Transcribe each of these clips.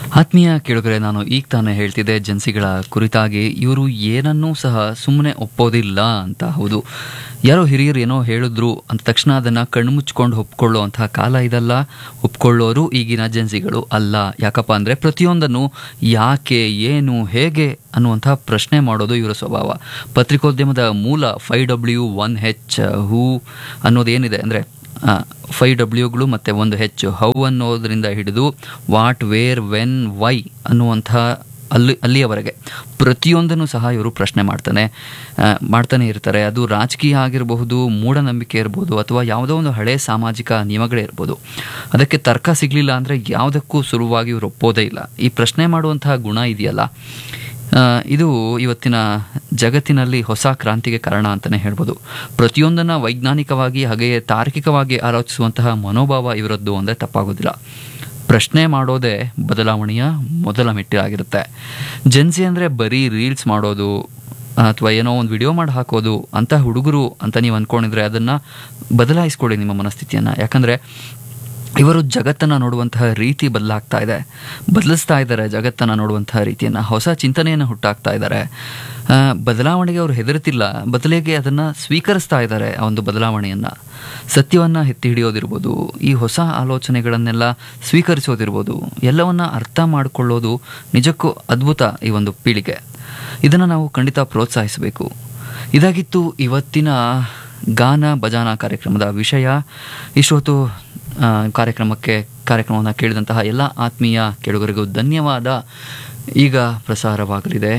ಆತ್ಮೀಯ ಕೇಳುಗರೆ ನಾನು ಈಗ ತಾನೇ ಹೇಳ್ತಿದ್ದೆ ಜನ್ಸಿಗಳ ಕುರಿತಾಗಿ ಇವರು ಏನನ್ನೂ ಸಹ ಸುಮ್ಮನೆ ಒಪ್ಪೋದಿಲ್ಲ ಅಂತ ಹೌದು ಯಾರೋ ಹಿರಿಯರು ಏನೋ ಹೇಳಿದ್ರು ಅಂದ ತಕ್ಷಣ ಅದನ್ನು ಕಣ್ಮುಚ್ಕೊಂಡು ಒಪ್ಕೊಳ್ಳುವಂತಹ ಕಾಲ ಇದಲ್ಲ ಒಪ್ಕೊಳ್ಳೋರು ಈಗಿನ ಜನ್ಸಿಗಳು ಅಲ್ಲ ಯಾಕಪ್ಪ ಅಂದರೆ ಪ್ರತಿಯೊಂದನ್ನು ಯಾಕೆ ಏನು ಹೇಗೆ ಅನ್ನುವಂತಹ ಪ್ರಶ್ನೆ ಮಾಡೋದು ಇವರ ಸ್ವಭಾವ ಪತ್ರಿಕೋದ್ಯಮದ ಮೂಲ five W one H who ಅನ್ನೋದೇನಿದೆ ಅಂದರೆ ಫೈವ್ ಡಬ್ಲ್ಯೂಗಳು ಮತ್ತು ಒಂದು ಹೆಚ್ಚು ಹೌ ಅನ್ನೋದರಿಂದ ಹಿಡಿದು ವಾಟ್ ವೇರ್ ವೆನ್ ವೈ ಅನ್ನುವಂಥ ಅಲ್ಲಿ ಅಲ್ಲಿಯವರೆಗೆ ಪ್ರತಿಯೊಂದನ್ನು ಸಹ ಇವರು ಪ್ರಶ್ನೆ ಮಾಡ್ತಾನೆ ಆ, ಮಾಡ್ತಾನೆ ಇರ್ತಾರೆ ಅದು ರಾಜಕೀಯ ಆಗಿರಬಹುದು ಮೂಢನಂಬಿಕೆ ಇರ್ಬೋದು ಅಥವಾ ಯಾವುದೋ ಒಂದು ಹಳೆ ಸಾಮಾಜಿಕ ನಿಯಮಗಳೇ ಇರ್ಬೋದು ಅದಕ್ಕೆ ತರ್ಕ ಸಿಗಲಿಲ್ಲ ಅಂದರೆ ಯಾವುದಕ್ಕೂ ಸುಲಭವಾಗಿ ಇವರು ಒಪ್ಪೋದೇ ಇಲ್ಲ ಈ ಪ್ರಶ್ನೆ ಮಾಡುವಂತಹ ಗುಣ ಇದೆಯಲ್ಲ ಆ, ಇದು ಇವತ್ತಿನ ಜಗತ್ತಿನಲ್ಲಿ ಹೊಸ ಕ್ರಾಂತಿಗೆ ಕಾರಣ ಅಂತಲೇ ಹೇಳ್ಬೋದು ಪ್ರತಿಯೊಂದನ್ನು ವೈಜ್ಞಾನಿಕವಾಗಿ ಹಾಗೆಯೇ ತಾರ್ಕಿಕವಾಗಿ ಆಲೋಚಿಸುವಂತಹ ಮನೋಭಾವ ಇವರದ್ದು ಅಂದರೆ ತಪ್ಪಾಗೋದಿಲ್ಲ ಪ್ರಶ್ನೆ ಮಾಡೋದೇ ಬದಲಾವಣೆಯ ಮೊದಲ ಮೆಟ್ಟಿಲಾಗಿರುತ್ತೆ ಜೆನ್ಸಿ ಅಂದರೆ ಬರೀ ರೀಲ್ಸ್ ಮಾಡೋದು ಅಥವಾ ಏನೋ ಒಂದು ವಿಡಿಯೋ ಮಾಡಿ ಹಾಕೋದು ಅಂತ ಹುಡುಗರು ಅಂತ ನೀವು ಅಂದ್ಕೊಂಡಿದ್ರೆ ಅದನ್ನು ಬದಲಾಯಿಸ್ಕೊಳ್ಳಿ ನಿಮ್ಮ ಮನಸ್ಥಿತಿಯನ್ನು ಯಾಕಂದರೆ ಇವರು ಜಗತ್ತನ್ನು ನೋಡುವಂತಹ ರೀತಿ ಬದಲಾಗ್ತಾ ಇದೆ ಬದಲಿಸ್ತಾ ಇದ್ದಾರೆ ಜಗತ್ತನ್ನು ನೋಡುವಂತಹ ರೀತಿಯನ್ನು ಹೊಸ ಚಿಂತನೆಯನ್ನು ಹುಟ್ಟಾಕ್ತಾ ಇದ್ದಾರೆ ಆ, ಬದಲಾವಣೆಗೆ ಅವರು ಹೆದರ್ತಿಲ್ಲ ಬದಲಿಗೆ ಅದನ್ನು ಸ್ವೀಕರಿಸ್ತಾ ಇದ್ದಾರೆ ಆ ಒಂದು ಬದಲಾವಣೆಯನ್ನು ಸತ್ಯವನ್ನು ಎತ್ತಿ ಹಿಡಿಯೋದಿರ್ಬೋದು ಈ ಹೊಸ ಆಲೋಚನೆಗಳನ್ನೆಲ್ಲ ಸ್ವೀಕರಿಸೋದಿರ್ಬೋದು ಎಲ್ಲವನ್ನ ಅರ್ಥ ಮಾಡಿಕೊಳ್ಳೋದು ನಿಜಕ್ಕೂ ಅದ್ಭುತ ಈ ಒಂದು ಪೀಳಿಗೆ ಇದನ್ನು ನಾವು ಖಂಡಿತ ಪ್ರೋತ್ಸಾಹಿಸಬೇಕು ಇದಾಗಿತ್ತು ಇವತ್ತಿನ ಗಾನ ಭಜಾನ ಕಾರ್ಯಕ್ರಮದ ವಿಷಯ ಇಷ್ಟೊತ್ತು ಆ, ಕಾರ್ಯಕ್ರಮಕ್ಕೆ ಕಾರ್ಯಕ್ರಮವನ್ನು ಕೇಳಿದಂತಹ ಎಲ್ಲ ಆತ್ಮೀಯ ಕೇಳುಗರಿಗೂ ಧನ್ಯವಾದ ಈಗ ಪ್ರಸಾರವಾಗಲಿದೆ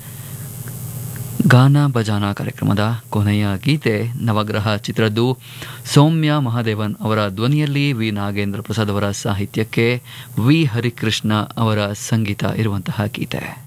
ಗಾನ ಭಜಾನ ಕಾರ್ಯಕ್ರಮದ ಕೊನೆಯ ಗೀತೆ ನವಗ್ರಹ ಚಿತ್ರದ್ದು ಸೌಮ್ಯ ಮಹಾದೇವನ್ ಅವರ ಧ್ವನಿಯಲ್ಲಿ ವಿ ನಾಗೇಂದ್ರ ಪ್ರಸಾದ್ ಅವರ ಸಾಹಿತ್ಯಕ್ಕೆ ವಿ ಹರಿಕೃಷ್ಣ ಅವರ ಸಂಗೀತ ಇರುವಂತಹ ಗೀತೆ